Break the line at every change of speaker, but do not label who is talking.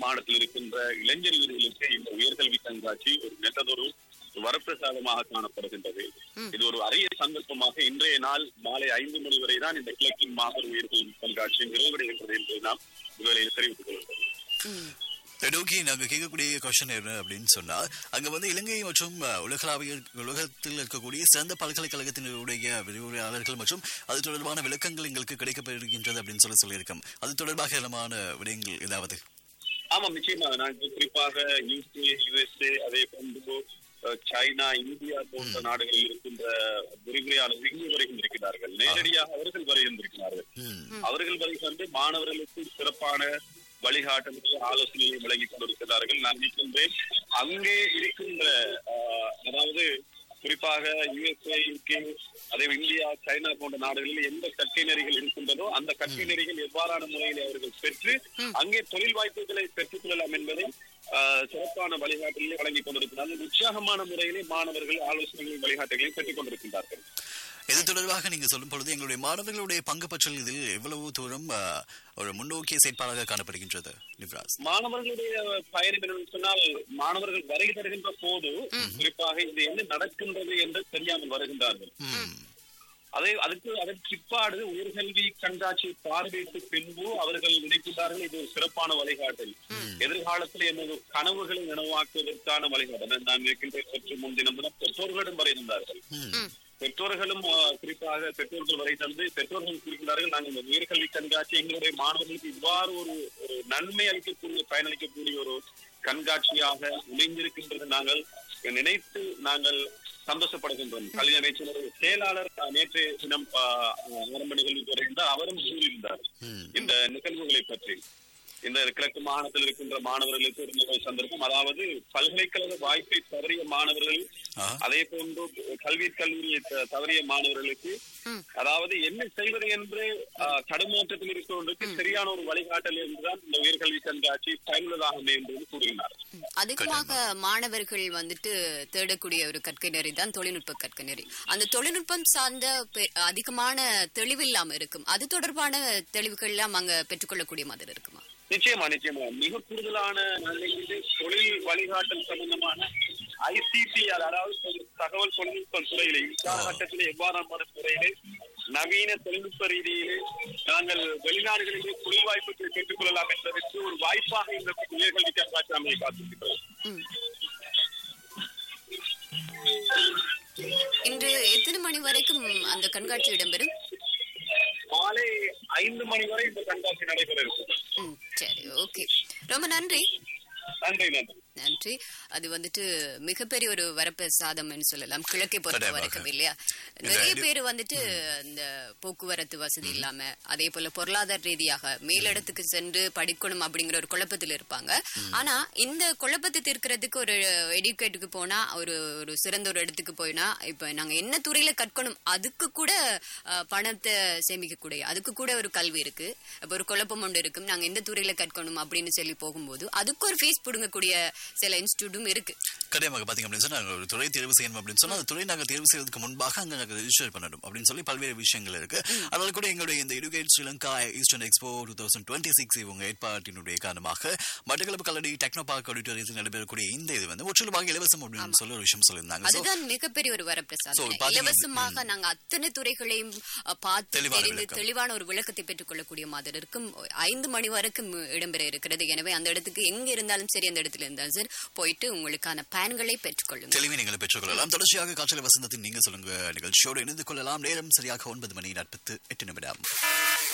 மாநிலத்தில் இருக்கின்ற இளைஞர் வீரர்களுக்கு இந்த உயர்கல்வி கண்காட்சி ஒரு நல்லதொரு வரப்பிரசாதமாக காணப்படுகின்றது இது ஒரு அரிய சந்தர்ப்பமாக இன்றைய நாள் மாலை ஐந்து மணி வரை தான் இந்த கிழக்கின் மாபெரும் உயர்கல்வி கண்காட்சி நிறைவடைகின்றது என்று நாம் இதுவரையில் தெரிவித்துக் கொள்கிறோம்
நோக்கி நாங்க கேட்கக்கூடிய கொஸ்டின் என்ன அப்படின்னு சொன்னா அங்க வந்து இலங்கை மற்றும் அஹ், உலகளாவிய உலகத்தில் இருக்கக்கூடிய சிறந்த பல்கலைக்கழகத்தினுடைய விரிவுரையாளர்கள் மற்றும் அது தொடர்பான விளக்கங்கள் எங்களுக்கு கிடைக்கப்படுகின்றது அப்படின்னு சொல்லி சொல்லியிருக்கோம் அது தொடர்பாக இடமான விடயங்கள் ஏதாவது
ஆமாம் நிச்சயமாக நான் இப்ப குறிப்பாக யூகே யுஎஸ்ஏ அதே போன்று அஹ், சைனா இந்தியா போன்ற நாடுகளில் இருக்கின்ற விரிவுரையாளர்கள் இங்கு வருகின்றிருக்கிறார்கள் நேரடியாக அவர்கள் வருகின்றிருக்கிறார்கள்
ம்.
அவர்கள் வருகின்ற மாணவர்களுக்கு சிறப்பான வழிகாட்டுதலை ஆலோசனையை வழங்கிக் கொண்டிருக்கிறார்கள் நான் நினைக்கின்றேன் அங்கே இருக்கின்ற அஹ், அதாவது குறிப்பாக யுஎஸ்ஏ யூகே அதே இந்தியா சைனா போன்ற நாடுகளில் எந்த கற்கை நெறிகள் இருக்கின்றதோ அந்த கற்கை நெறிகள் எவ்வாறான முறையில் அவர்கள் பெற்று அங்கே தொழில் வாய்ப்புகளை பெற்றுக் கொள்ளலாம் என்பதை ஆஹ், சிறப்பான வழிகாட்டுகளை வழங்கிக் கொண்டிருக்கிறார்கள் உற்சாகமான முறையிலே மாணவர்கள் ஆலோசனைகள் வழிகாட்டுகளையும் பெற்றுக் கொண்டிருக்கின்றார்கள்
இது தொடர்பாக நீங்க சொல்லும் பொழுது எங்களுடைய மாணவர்களுடைய பங்கு பற்றல் இதில் எவ்வளவு தூரம் அஹ், ஒரு முன்னோக்கிய செயற்பாடாக காணப்படுகின்றது நிப்ராஸ்
மாணவர்களுடைய பயணம் என்னவென்று சொன்னால் மாணவர்கள் வருகை தருகின்ற போது குறிப்பாக இது என்ன நடக்கின்றது என்று தெரியாமல் வருகின்றார்கள்
ம்.
அதே அதுக்கு அதற்கு பிற்பாடு உயர்கல்வி கண்காட்சி பார்வையிட்டு பின்பு அவர்கள் நினைக்கின்றார்கள் இது ஒரு சிறப்பான வழிகாட்டல் எதிர்காலத்தில் எனது கனவுகளை நனவாக்குவதற்கான வழிகாட்டல் நான் இருக்கின்ற சற்று முன்தினம் தினம் பெற்றோர்களிடம் வரை இருந்தார்கள்
ம்.
பெற்றோர்களும் ஆ, குறிப்பாக பெற்றோர்கள் வரை தந்து பெற்றோர்கள் குறிக்கிறார்கள் நாங்கள் இந்த உயர்கல்வி கண்காட்சி எங்களுடைய மாணவர்களுக்கு இவ்வாறு ஒரு ஒரு நன்மை அளிக்கக்கூடிய பயனளிக்கக்கூடிய ஒரு கண்காட்சியாக இணைந்திருக்கின்றது நாங்கள் நினைத்து நாங்கள் சந்தோஷப்படுகின்றோம் கல்வி அமைச்சருடைய செயலாளர் ஆ, நேற்று தினம் ஆ, ஆரம்ப நிகழ்வுக்கு வருகின்றார் அவரும் கூறியிருந்தார்
ம்.
இந்த நிகழ்வுகளை பற்றி இந்த கிழக்கு மாகாணத்தில் இருக்கின்ற மாணவர்களுக்கு ஒரு நிகழ்வு சந்தர்ப்பம் அதாவது பல்கலைக்கழக வாய்ப்பை தவறிய மாணவர்கள்
ஆ.
அதே போன்று கல்வி கல்லூரியை த- தவறிய மாணவர்களுக்கு அதாவது என்ன செய்வது என்று ஆஹ், தடுமாற்றத்தில் இருக்கிறவர்களுக்கு சரியான ஒரு வழிகாட்டல் என்றுதான் இந்த உயர்கல்வி கண்காட்சி பயனுள்ளதாக அமையும் என்று கூறுகிறார்
அதிகமாக மாணவர்கள் வந்துட்டு தேடக்கூடிய ஒரு கற்கை நெறி தான் தொழில்நுட்ப கற்கை நெறி அந்த தொழில்நுட்பம் சார்ந்த பெ- அதிகமான தெளிவில்லாம இருக்கும் அது தொடர்பான தெளிவுகள் எல்லாம் அங்க பெற்றுக்கொள்ளக்கூடிய மாதிரி இருக்குமா
நிச்சயமா நிச்சயமா மிக கூடுதலான நிலையிலே தொழில் வழிகாட்டல் சம்பந்தமான ஐசிடி அதாவது தொழில் தகவல் தொழில்நுட்ப துறையிலே இக்காலகட்டத்திலே எவ்வாறான துறையிலே நவீன தொழில்நுட்ப ரீதியிலே நாங்கள் வெளிநாடுகளிலே தொழில் வாய்ப்புகளை பெற்றுக் கொள்ளலாம் என்பதற்கு ஒரு வாய்ப்பாக இந்த உயர்கல்வி கண்காட்சி அமைய காத்திருக்கிறது
ம். இன்று எத்தனை மணி வரைக்கும் அந்த கண்காட்சி இடம்பெறும்
மாலை ஐந்து மணி வரை இந்த கண்காட்சி நடைபெற இருக்கும்
ம், சரி ஓகே ரொம்ப நன்றி
நன்றி நன்றி
நன்றி அது வந்துட்டு மிகப்பெரிய ஒரு வரப்பு சாதம்னு சொல்லலாம் கிழக்கை பொறுத்த
கண்டிப்பாக.
வரைக்கும் இல்லையா
இந்த
நிறைய
இது-
பேர் வந்துட்டு இந்த போக்குவரத்து வசதி இல்லாம அதே போல பொருளாதார ரீதியாக மேலிடத்துக்கு சென்று படிக்கணும் அப்படிங்கிற ஒரு குழப்பத்தில் இருப்பாங்க ஆனா இந்த குழப்பத்தை தீர்க்கறதுக்கு ஒரு எடுக்கேட்டுக்கு போனா ஒரு ஒரு சிறந்த ஒரு இடத்துக்கு போயினா இப்ப நாங்க என்ன துறையில கற்கணும் அதுக்கு கூட அஹ், பணத்தை சேமிக்கக்கூடிய அதுக்கு கூட ஒரு கல்வி இருக்கு இப்ப ஒரு குழப்பம் ஒன்று இருக்கும் நாங்க எந்த துறையில கற்கணும் அப்படின்னு சொல்லி போகும்போது அதுக்கு ஒரு ஃபீஸ் புடுங்கக்கூடிய சில இன்ஸ்டியூட்டும் இருக்கு
கண்டிப்பாக பாத்தீங்க அப்படின்னு சொன்னா நாங்க ஒரு துறை தேர்வு செய்யணும் அப்படின்னு சொன்னா அந்த துறை நாங்க தேர்வு செய்வதற்கு முன்பாக அங்க நாங்க ரெஜிஸ்டர் பண்ணணும் அப்படின்னு சொல்லி பல்வேறு விஷயங்கள் இருக்கு அதனால கூட எங்களுடைய இந்த educate Sri Lanka Eastern Expo two thousand twenty six இவங்க ஏற்பாட்டினுடைய காரணமாக மட்டக்களப்பு கல்லடி டெக்னோ பார்க் ஆடிட்டோரியத்தில் நடைபெறக்கூடிய இந்த இது வந்து முற்றிலுமாக இலவசம் அப்படின்னு சொல்லி ஒரு விஷயம் சொல்லியிருந்தாங்க So,
அதுதான் மிகப்பெரிய ஒரு
So,
வரப்பிரசாதம்
பாத்தீங்க-
இலவசமாக நாங்க அத்தனை துறைகளையும் அ, பார்த்து
தெளிவான
தெரிந்து
விளக்கம்.
தெளிவான ஒரு விளக்கத்தை பெற்றுக் கொள்ளக்கூடிய மாதிரி இருக்கும் ஐந்து மணி வரைக்கும் இடம்பெற இருக்கிறது எனவே அந்த இடத்துக்கு எங்க இருந்தாலும் சரி அந்த இடத்துல இருந்தாலும் சரி போயிட்டு உங்களுக்கான பேன்களை பெற்றுக்கொள்ளுங்க
தெளிவை நீங்கள் பெற்றுக்கொள்ளலாம் தொடர்ச்சியாக காற்றலை வசந்தத்தின் நீங்க சொல்லுங்க நிகழ்ச்சியோடு இணைந்து கொள்ளலாம் நேரம் சரியாக ஒன்பது மணி நாற்பத்து எட்டு நிமிடம்